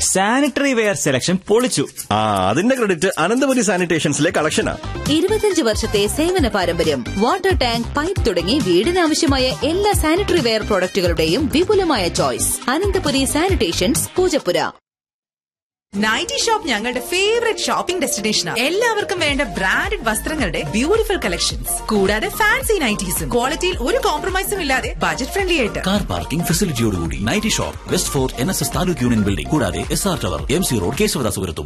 Sanitary ware selection പൊളിച്ചു ആ അതിന്റെ ക്രെഡിറ്റ് അനന്തപുരി സാനിറ്റേഷൻസിലെ കളക്ഷനാ ഇരുപത്തിയഞ്ച് വർഷത്തെ സേവന പാരമ്പര്യം വാട്ടർ ടാങ്ക് പൈപ്പ് തുടങ്ങി വീടിനാവശ്യമായ എല്ലാ സാനിറ്ററി വെയർ പ്രോഡക്റ്റുകളുടെയും വിപുലമായ choice Ananthapuri sanitations Poojappura nighty shop ഞങ്ങളുടെ ഫേവറേറ്റ് ഷോപ്പിംഗ് ഡെസ്റ്റിനേഷനാണ് എല്ലാവർക്കും വേണ്ട ബ്രാൻഡഡ് വസ്ത്രങ്ങളുടെ ബ്യൂട്ടിഫുൾ കളക്ഷൻസ് കൂടാതെ ഫാൻസി നൈറ്റീസും ക്വാളിറ്റിയിൽ ഒരു കോംപ്രമൈസും ഇല്ലാതെ ബജറ്റ് ഫ്രണ്ട്ലി ആയിട്ട് കാർ പാർക്കിംഗ് ഫെസിലിറ്റിയോടുകൂടി nighty shop west fort N S S taluk union building കൂടാതെ S R tower M C road കേശവദാസുപുരത്തും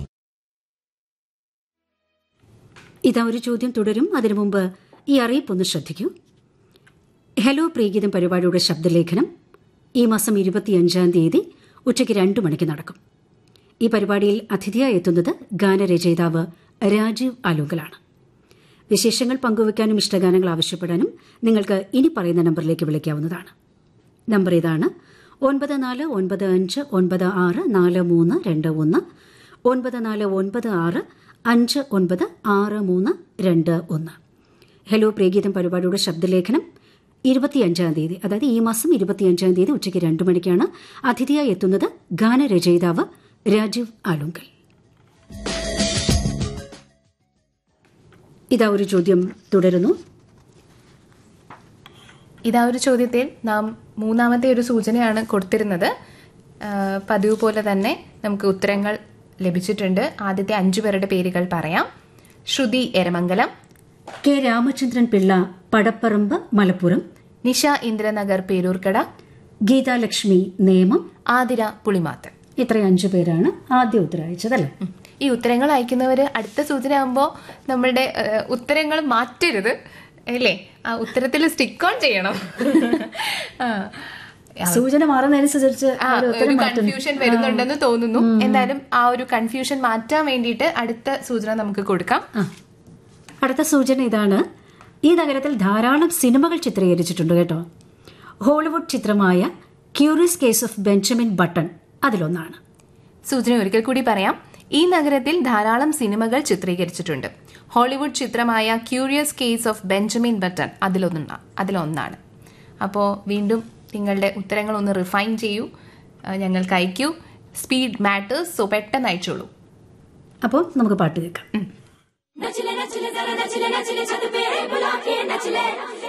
ഇതാ ഒരു ചോദ്യം തുടരും അതിനു മുമ്പ് ഈ അറിയിപ്പൊന്ന് ശ്രദ്ധിക്കൂ ഹലോ പ്രീഗീതം പരിപാടിയുടെ ശബ്ദലേഖനം ഈ മാസം ഇരുപത്തിയഞ്ചാം തീയതി ഉച്ചയ്ക്ക് രണ്ടു മണിക്ക് നടക്കും ഈ പരിപാടിയിൽ അതിഥിയായി എത്തുന്നത് ഗാനരചയിതാവ് രാജീവ് ആലുങ്കലാണ് വിശേഷങ്ങൾ പങ്കുവയ്ക്കാനും ഇഷ്ടഗാനങ്ങൾ ആവശ്യപ്പെടാനും നിങ്ങൾക്ക് ഇനി പറയുന്ന നമ്പറിലേക്ക് വിളിക്കാവുന്നതാണ് നമ്പർ ഇതാണ് ഒൻപത് നാല് ഒൻപത് അഞ്ച് ഒൻപത് ആറ് നാല് മൂന്ന് രണ്ട് ഒന്ന് ഒൻപത് നാല് ഒൻപത് ആറ് അഞ്ച് ഒൻപത് ആറ് മൂന്ന് രണ്ട് ഒന്ന് ഹലോ പ്രിയഗീതം പരിപാടിയുടെ ശബ്ദലേഖനം ഇരുപത്തിയഞ്ചാം തീയതി അതായത് ഈ മാസം ഇരുപത്തിയഞ്ചാം തീയതി ഉച്ചയ്ക്ക് രണ്ടു മണിക്കാണ് അതിഥിയായി എത്തുന്നത് ഗാനരചയിതാവ് രാജീവ് ആലുങ്കൽ ഇതാ ഒരു ചോദ്യം തുടരുന്നു ഇതാ ഒരു ചോദ്യത്തിൽ നാം മൂന്നാമത്തെ ഒരു സൂചനയാണ് കൊടുത്തിരുന്നത് ആ, പതിവ് പോലെ തന്നെ നമുക്ക് ഉത്തരങ്ങൾ ലഭിച്ചിട്ടുണ്ട് ആദ്യത്തെ അഞ്ചു പേരുടെ പേരുകൾ പറയാം ശ്രുതി എരമംഗലം കെ രാമചന്ദ്രൻ പിള്ള പടപ്പറമ്പ് മലപ്പുറം നിഷ ഇന്ദ്രനഗർ പേരൂർക്കട ഗീതാലക്ഷ്മി നേമം ആതിര പുളിമാത്ത് ഇത്ര അഞ്ചു പേരാണ് ആദ്യ ഉത്തരം അയച്ചതല്ലേ ഉം. ഈ ഉത്തരങ്ങൾ അയക്കുന്നവർ അടുത്ത സൂചന ആകുമ്പോൾ നമ്മളുടെ ഏഹ്, ഉത്തരങ്ങൾ മാറ്റരുത് അല്ലേ ആ ഉത്തരത്തിൽ സ്റ്റിക്ക് ഓൺ ചെയ്യണം ആ. സൂചന മാറുന്നതനുസരിച്ച് ആ, ഒരു ഒരു ഉത്തരം മാറ്റുന്നു കൺഫ്യൂഷൻ വരുന്നുണ്ടെന്ന് തോന്നുന്നു എന്തായാലും ആ ഒരു കൺഫ്യൂഷൻ മാറ്റാൻ വേണ്ടിയിട്ട് അടുത്ത സൂചന നമുക്ക് കൊടുക്കാം അടുത്ത സൂചന ഇതാണ് ഈ നഗരത്തിൽ ധാരാളം സിനിമകൾ ചിത്രീകരിച്ചിട്ടുണ്ട് കേട്ടോ ഹോളിവുഡ് ചിത്രമായ curious case of Benjamin Button അതിലൊന്നാണ് സൂചന ഒരിക്കൽ കൂടി പറയാം ഈ നഗരത്തിൽ ധാരാളം സിനിമകൾ ചിത്രീകരിച്ചിട്ടുണ്ട് ഹോളിവുഡ് ചിത്രമായ curious case of Benjamin Button അതിലൊന്നാണ് അതിലൊന്നാണ് അപ്പോൾ വീണ്ടും നിങ്ങളുടെ ഉത്തരങ്ങൾ ഒന്ന് റിഫൈൻ ചെയ്യൂ ആ, ഞങ്ങൾക്ക് അയക്കൂ സ്പീഡ് മാറ്റേഴ്സ് സോ പെട്ടെന്ന് അയച്ചോളൂ അപ്പോൾ നമുക്ക് പാട്ട് കേൾക്കാം नचले नचले जरा नचले नचले छत पे बुला के नचले